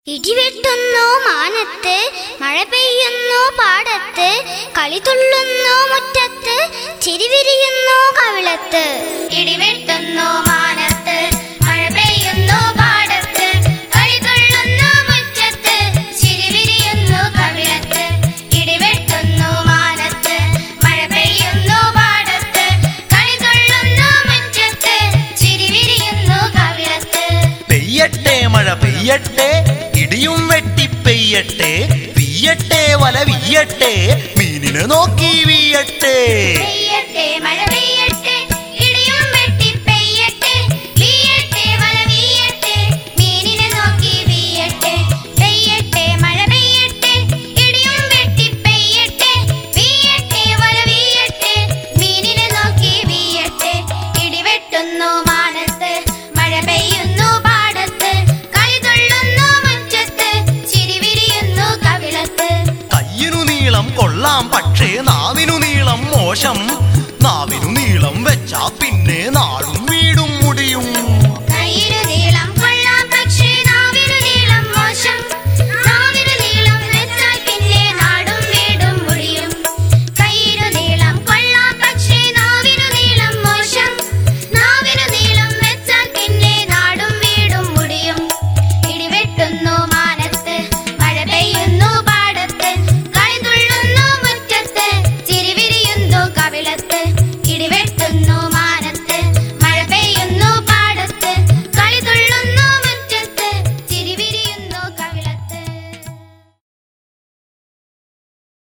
ഇടിവെട്ടുന്നു മാനത്ത് മഴ പെയ്യുന്നു പാടത്ത് കളി തുള്ളുന്നു മുറ്റത്ത് ചിരിവിരിയുന്നു കവിളത്ത് ഇടിവെട്ടുന്നു മാനത്ത് മഴ പെയ്യുന്നു പാടത്ത് കളി തുള്ളുന്നു മുറ്റത്ത് ചിരിവിരിയുന്നു കവിളത്ത് ഇടിവെട്ടുന്നു മാനത്ത് മഴ പെയ്യുന്നു പാടത്ത് കളി തുള്ളുന്നു മുറ്റത്ത് ചിരിവിരിയുന്നു കവിളത്ത് പെയ്യട്ടെ മഴ പെയ്യട്ടെ ഇടിയും വെട്ടി പെയ്യട്ടെ വീയട്ടെ വല വീയട്ടെ മീനിനെ നോക്കി വീയട്ടെ പെയ്യട്ടെ മഴ പെയ്യട്ടെ ഇടിയും വെട്ടി പെയ്യട്ടെ വീയട്ടെ വല വീയട്ടെ മീനിനെ നോക്കി വീയട്ടെ പെയ്യട്ടെ മഴ പെയ്യട്ടെ ഇടിയും വെട്ടി പെയ്യട്ടെ വീയട്ടെ വല വീയട്ടെ മീനിനെ നോക്കി വീയട്ടെ ഇടിവെട്ടുന്നു മാനത്ത് മഴ പെയ്യുന്നു പാടത്ത് കളി തുള്ളുന്നു മുറ്റത്ത് ചിരി വിരിയുന്നു കവിളത്ത് കയ്യിനു നീളം കൊള്ളാം പക്ഷേ നാവിനു നീളം മോശം നാവിനു നീളം വെച്ചാ പിന്നെ നാളും